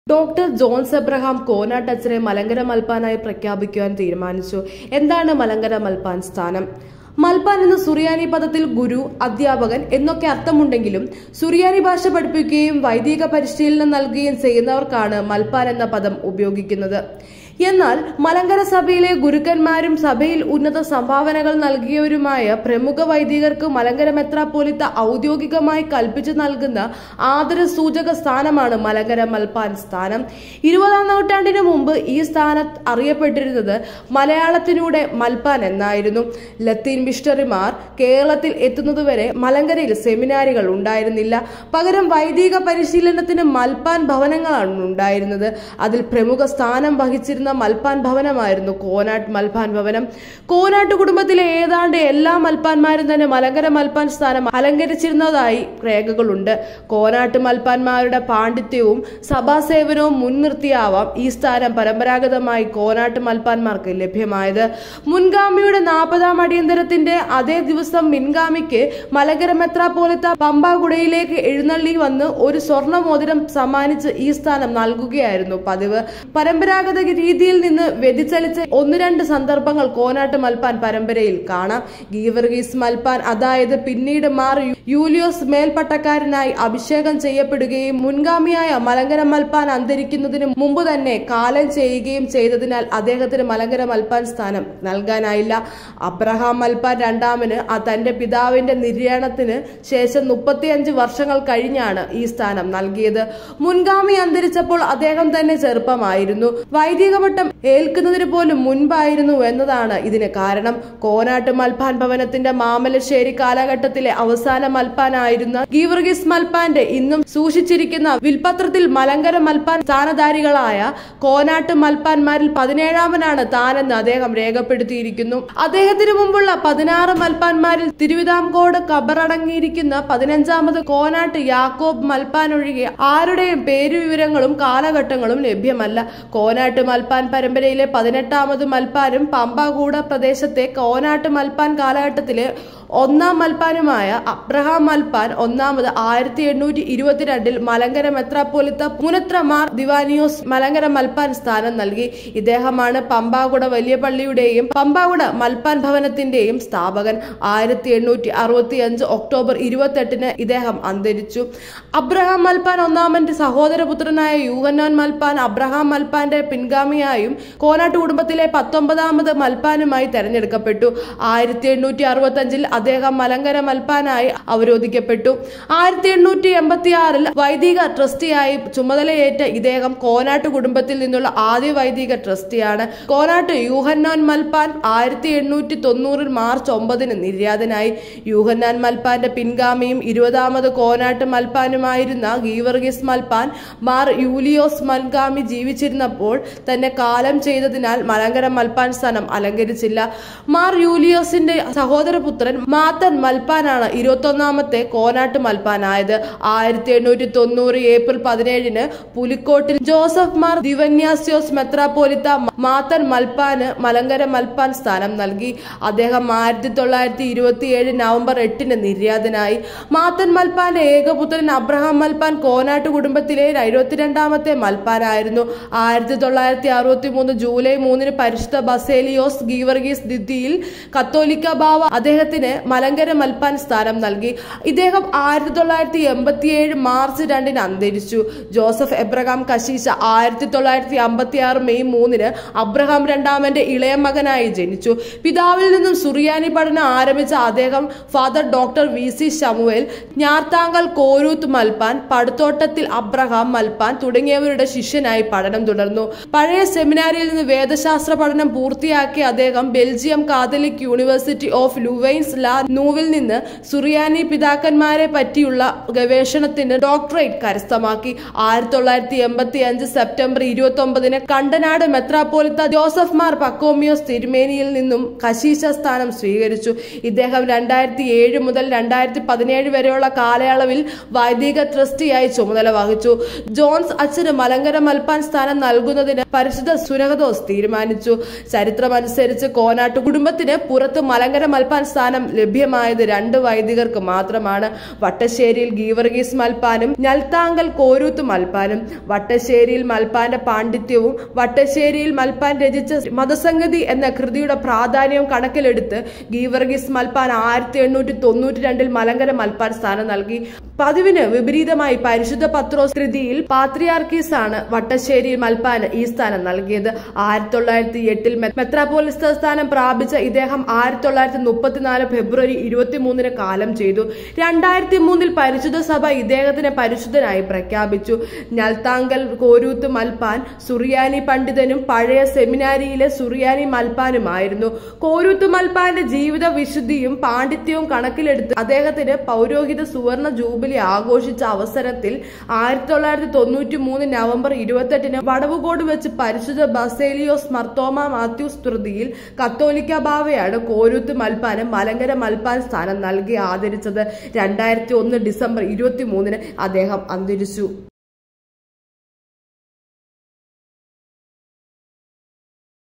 doctor Johns Abraham കോനാട്ടച്ചനെ മലങ്കര മൽപ്പാനായി പ്രഖ്യാപിക്കുവാൻ തീരുമാനിച്ചു എന്താണ് മലങ്കര മൽപ്പാൻ സ്ഥാനം മൽപ്പാൻ എന്ന സുറിയാനി പദത്തിൽ ഗുരു അധ്യാപകൻ എന്നൊക്കെ അർത്ഥമുണ്ടെങ്കിലും സുറിയാനി ഭാഷ പഠിപ്പിക്കുകയും വൈദിക പരിശീലനം നൽകുകയും ചെയ്യുന്നവർക്കാണ് മൽപ്പാൻ എന്ന പദം ഉപയോഗിക്കുന്നത് എന്നാൽ മലങ്കര സഭയിലെ ഗുരുക്കന്മാരും സഭയിൽ ഉന്നത സംഭാവനകൾ നൽകിയവരുമായ പ്രമുഖ വൈദികർക്ക് മലങ്കര മെത്രാപ്പോലിത്ത ഔദ്യോഗികമായി കൽപ്പിച്ചു നൽകുന്ന ആദര സൂചക സ്ഥാനമാണ് മലങ്കര മൽപ്പാൻ സ്ഥാനം ഇരുപതാം നൂറ്റാണ്ടിന് മുമ്പ് ഈ സ്ഥാനം അറിയപ്പെട്ടിരുന്നത് മലയാളത്തിലൂടെ മൽപ്പാൻ എന്നായിരുന്നു ലത്തീൻ മിഷണറിമാർ കേരളത്തിൽ എത്തുന്നതുവരെ മലങ്കരയിൽ സെമിനാരികൾ ഉണ്ടായിരുന്നില്ല പകരം വൈദിക പരിശീലനത്തിന് മൽപ്പാൻ ഭവനങ്ങളാണ് ഉണ്ടായിരുന്നത് അതിൽ പ്രമുഖ സ്ഥാനം വഹിച്ചിരുന്ന മൽപ്പാൻ ഭവനമായിരുന്നു കോനാട്ട് മൽപ്പാൻ ഭവനം കോനാട്ട് കുടുംബത്തിലെ ഏതാണ്ട് എല്ലാ മൽപ്പാന്മാരും തന്നെ മലങ്കര മൽപ്പാൻ സ്ഥാനം അലങ്കരിച്ചിരുന്നതായി രേഖകളുണ്ട് കോനാട്ട് മൽപ്പാന്മാരുടെ പാണ്ഡിത്യവും സഭാസേവനവും മുൻനിർത്തിയാവാം ഈ സ്ഥാനം പരമ്പരാഗതമായി കോനാട്ട് മൽപ്പാന്മാർക്ക് ലഭ്യമായത് മുൻഗാമിയുടെ നാൽപ്പതാം അടിയന്തരത്തിന്റെ അതേ ദിവസം മിൻഗാമിക്ക് മലങ്കര മെത്രാപ്പോലിത്ത പമ്പാകുടയിലേക്ക് എഴുന്നള്ളി വന്ന് ഒരു സ്വർണ്ണ മോതിരം സമ്മാനിച്ച് ഈ സ്ഥാനം നൽകുകയായിരുന്നു പതിവ് പരമ്പരാഗത രീതിയിൽ നിന്ന് വ്യതിചലിച്ച ഒന്ന് രണ്ട് സന്ദർഭങ്ങൾ കോനാട്ട് മൽപ്പാൻ പരമ്പരയിൽ കാണാം ഗീവർഗീസ് മൽപ്പാൻ അതായത് പിന്നീട് മാർ യൂലിയോസ് മേൽപ്പട്ടക്കാരനായി അഭിഷേകം ചെയ്യപ്പെടുകയും മുൻഗാമിയായ മലങ്കര മൽപ്പാൻ അന്തരിക്കുന്നതിന് മുമ്പ് തന്നെ കാലം ചെയ്യുകയും ചെയ്തതിനാൽ അദ്ദേഹത്തിന് മലങ്കര മൽപ്പാൻ സ്ഥാനം നൽകാനായില്ല അബ്രഹാം മൽപ്പാൻ രണ്ടാമന് ആ തന്റെ പിതാവിന്റെ നിര്യാണത്തിന് ശേഷം മുപ്പത്തിയഞ്ച് വർഷങ്ങൾ കഴിഞ്ഞാണ് ഈ സ്ഥാനം നൽകിയത് മുൻഗാമി അന്തരിച്ചപ്പോൾ അദ്ദേഹം തന്നെ ചെറുപ്പമായിരുന്നു വൈദിക പട്ടം ഏൽക്കുന്നതിന് പോലും മുൻപായിരുന്നു എന്നതാണ് ഇതിന് കാരണം കോനാട്ട് മൽപ്പാൻ ഭവനത്തിന്റെ മാമലശ്ശേരി കാലഘട്ടത്തിലെ അവസാന മൽപ്പാനായിരുന്ന ഗീവർഗീസ് മൽപ്പാന്റെ ഇന്നും സൂക്ഷിച്ചിരിക്കുന്ന വിൽപത്രത്തിൽ മലങ്കര മൽപ്പാൻ സ്ഥാനധാരികളായ കോനാട്ട് മൽപ്പാന്മാരിൽ പതിനേഴാമനാണ് താനെന്ന് അദ്ദേഹം രേഖപ്പെടുത്തിയിരിക്കുന്നു അദ്ദേഹത്തിന് മുമ്പുള്ള പതിനാറ് മൽപ്പാന്മാരിൽ തിരുവിതാംകോട് കബറടങ്ങിയിരിക്കുന്ന പതിനഞ്ചാമത് കോനാട്ട് യാക്കോബ് മൽപ്പാൻ ഒഴികെ ആരുടെയും പേരുവിവരങ്ങളും കാലഘട്ടങ്ങളും ലഭ്യമല്ല കോനാട്ട് മൽപ്പാൻ പരമ്പരയിലെ പതിനെട്ടാമത് മൽപ്പാനും പമ്പകൂട പ്രദേശത്തെ കോനാട്ട് മൽപ്പാൻ കാലഘട്ടത്തിലെ ഒന്നാം മൽപ്പാനുമായ അബ്രഹാം മൽപ്പാൻ ഒന്നാമത് ആയിരത്തി എണ്ണൂറ്റി ഇരുപത്തിരണ്ടിൽ മലങ്കര മെത്രാപ്പോലിത്ത പുനത്ര മാർ ദിവാനിയോസ് മലങ്കര മൽപ്പാൻ സ്ഥാനം നൽകി ഇദ്ദേഹമാണ് പമ്പാകുട വലിയ പള്ളിയുടെയും പമ്പാകുട മൽപ്പാൻ ഭവനത്തിന്റെയും സ്ഥാപകൻ ആയിരത്തി എണ്ണൂറ്റി അറുപത്തി അഞ്ച് ഒക്ടോബർ ഇരുപത്തെട്ടിന് ഇദ്ദേഹം അന്തരിച്ചു അബ്രഹാം മൽപ്പാൻ ഒന്നാമന്റെ സഹോദരപുത്രനായ യൂഹന്നാൻ മൽപ്പാൻ അബ്രഹാം മൽപ്പാന്റെ പിൻഗാമിയായും കോനാട്ട് കുടുംബത്തിലെ പത്തൊമ്പതാമത് മൽപ്പാനുമായി തെരഞ്ഞെടുക്കപ്പെട്ടു ആയിരത്തി എണ്ണൂറ്റി അറുപത്തി അഞ്ചിൽ അദ്ദേഹം മലങ്കര മൽപ്പാനായി അവരോധിക്കപ്പെട്ടു ആയിരത്തി എണ്ണൂറ്റി എൺപത്തി ആറിൽ വൈദിക ട്രസ്റ്റിയായി ചുമതലയേറ്റ ഇദ്ദേഹം കോനാട്ട് കുടുംബത്തിൽ നിന്നുള്ള ആദ്യ വൈദിക ട്രസ്റ്റിയാണ് കോനാട്ട് യൂഹന്നാൻ മൽപ്പാൻ ആയിരത്തി എണ്ണൂറ്റി തൊണ്ണൂറിൽ മാർച്ച് ഒമ്പതിന് നിര്യാതനായി യൂഹന്നാൻ മൽപ്പാന്റെ പിൻഗാമിയും ഇരുപതാമത് കോനാട്ട് മൽപ്പാനുമായിരുന്ന ഗീവർഗീസ് മൽപ്പാൻ മാർ യൂലിയോസ് മൽഗാമി ജീവിച്ചിരുന്നപ്പോൾ തന്നെ കാലം ചെയ്തതിനാൽ മലങ്കര മൽപ്പാൻ സ്ഥാനം അലങ്കരിച്ചില്ല മാർ യൂലിയോസിന്റെ സഹോദരപുത്രൻ മാത്തൻ മൽപ്പാനാണ് ഇരുപത്തൊന്നാമത്തെ കോനാട്ട് മൽപ്പാനായത് ആയിരത്തി എണ്ണൂറ്റി തൊണ്ണൂറ് ഏപ്രിൽ പതിനേഴിന് പുലിക്കോട്ടിൽ ജോസഫ് മാർ ദിവന്യാസ്യോസ് മെത്രാപ്പോലിത്ത മാത്തൻ മൽപ്പാന് മലങ്കര മൽപ്പാൻ സ്ഥാനം നൽകി അദ്ദേഹം ആയിരത്തി തൊള്ളായിരത്തി ഇരുപത്തിയേഴ് നവംബർ എട്ടിന് നിര്യാതനായി മാത്തൻ മൽപ്പാന്റെ ഏകപുത്രൻ അബ്രഹാം മൽപ്പാൻ കോനാട്ട് കുടുംബത്തിലെ ഇരുപത്തിരണ്ടാമത്തെ മൽപ്പാനായിരുന്നു ആയിരത്തി തൊള്ളായിരത്തി അറുപത്തി മൂന്ന് ജൂലൈ മൂന്നിന് പരിശുദ്ധ ബസേലിയോസ് ഗീവർഗീസ് ദിദ്ദിയിൽ കത്തോലിക്ക ബാവ അദ്ദേഹത്തിന് മലങ്കര മൽപ്പാൻ സ്ഥാനം നൽകി ഇദ്ദേഹം ആയിരത്തി തൊള്ളായിരത്തി എൺപത്തിയേഴ് മാർച്ച് രണ്ടിന് അന്തരിച്ചു ജോസഫ് എബ്രഹാം കശീശ ആയിരത്തി തൊള്ളായിരത്തി അമ്പത്തി ആറ് മെയ് മൂന്നിന് അബ്രഹാം രണ്ടാമന്റെ ഇളയ മകനായി ജനിച്ചു പിതാവിൽ നിന്നും സുറിയാനി പഠനം ആരംഭിച്ച അദ്ദേഹം ഫാദർ ഡോക്ടർ വി സി ശമുവേൽ ഞാർത്താങ്കൽ കോരൂത്ത് മൽപ്പാൻ പടുത്തോട്ടത്തിൽ അബ്രഹാം മൽപ്പാൻ തുടങ്ങിയവരുടെ ശിഷ്യനായി പഠനം തുടർന്നു പഴയ സെമിനാരിയിൽ നിന്ന് വേദശാസ്ത്ര പഠനം പൂർത്തിയാക്കിയ അദ്ദേഹം Belgium Catholic university of Louvain la Neuve നിന്ന് സുറിയാനി പിതാക്കന്മാരെ പറ്റിയുള്ള ഗവേഷണത്തിന് ഡോക്ടറേറ്റ് കരസ്ഥമാക്കി ആയിരത്തി തൊള്ളായിരത്തി എൺപത്തി അഞ്ച് സെപ്റ്റംബർ ഇരുപത്തി ഒമ്പതിന് കണ്ടനാട് മെത്രാപ്പോലിത്ത ജോസഫ് മാർ പക്കോമിയോസ് തിരുമേനിയിൽ നിന്നും കശീശ സ്ഥാനം സ്വീകരിച്ചു ഇദ്ദേഹം രണ്ടായിരത്തി ഏഴ് മുതൽ രണ്ടായിരത്തി പതിനേഴ് വരെയുള്ള കാലയളവിൽ വൈദിക ട്രസ്റ്റിയായി ചുമതല വഹിച്ചു ജോൺസ് അച്ഛന് മലങ്കര മൽപ്പാൻ സ്ഥാനം നൽകുന്നതിന് പരിശുദ്ധ സുനഹദോസ് തീരുമാനിച്ചു ചരിത്രമനുസരിച്ച് കോനാട്ട് കുടുംബത്തിന് പുറത്ത് മലങ്കര മൽപ്പാൻ സ്ഥാനം ലഭ്യമായത് രണ്ട് വൈദികർക്ക് മാത്രമാണ് വട്ടശ്ശേരിയിൽ ഗീവർഗീസ് മൽപ്പാനും ഞൽത്താങ്കൽ കോരൂത്ത് മൽപ്പാനും വട്ടശ്ശേരിയിൽ മൽപ്പാന്റെ പാണ്ഡിത്യവും വട്ടശ്ശേരിയിൽ മൽപ്പാൻ രചിച്ച മതസംഗതി എന്ന കൃതിയുടെ പ്രാധാന്യവും കണക്കിലെടുത്ത് ഗീവർഗീസ് മൽപ്പാൻ ആയിരത്തി എണ്ണൂറ്റി തൊണ്ണൂറ്റി രണ്ടിൽ മലങ്കര മൽപ്പാൻ സ്ഥാനം നൽകി പതിവിന് വിപരീതമായി പരിശുദ്ധ പത്രോസ് കൃതിയിൽ പാത്രിയാർക്കീസ് ആണ് വട്ടശ്ശേരിയിൽ മൽപ്പാന് ഈ സ്ഥാനം നൽകിയത് ആയിരത്തി തൊള്ളായിരത്തി എട്ടിൽ മെത്രാപോലിസ്ത സ്ഥാനം പ്രാപിച്ച ഇദ്ദേഹം ആയിരത്തി തൊള്ളായിരത്തി മുപ്പത്തിനാല് ഫെബ്രുവരി ഇരുപത്തിമൂന്നിന് കാലം ചെയ്തു രണ്ടായിരത്തി മൂന്നിൽ പരിശുദ്ധ സഭ ഇദ്ദേഹത്തിനെ പരിശുദ്ധനായി പ്രഖ്യാപിച്ചു ഞൽത്താങ്കൽ കോരൂത്ത് മൽപ്പാൻ സുറിയാനി പണ്ഡിതനും പഴയ സെമിനാരിയിലെ സുറിയാനി മൽപ്പാനുമായിരുന്നു കോരൂത്ത് മൽപ്പാന്റെ ജീവിത വിശുദ്ധിയും പാണ്ഡിത്യവും കണക്കിലെടുത്ത് അദ്ദേഹത്തിന് പൗരോഹിത സുവർണ ജൂബിലി ആഘോഷിച്ച അവസരത്തിൽ ആയിരത്തി തൊള്ളായിരത്തി തൊണ്ണൂറ്റി മൂന്ന് നവംബർ ഇരുപത്തെട്ടിന് വടവുകോട് വെച്ച് പരിശുദ്ധ ബസേലിയോസ് മർത്തോമ മാത്യൂസ് തൃതിയിൽ കത്തോലിക്ക ബാവയാണ് കോരൂത്ത് മൽപ്പാന് മലങ്കര മൽപ്പാൻ സ്ഥാനം നൽകി ആദരിച്ചത് രണ്ടായിരത്തി ഒന്ന് ഡിസംബർ ഇരുപത്തി മൂന്നിന് അദ്ദേഹം അന്തരിച്ചു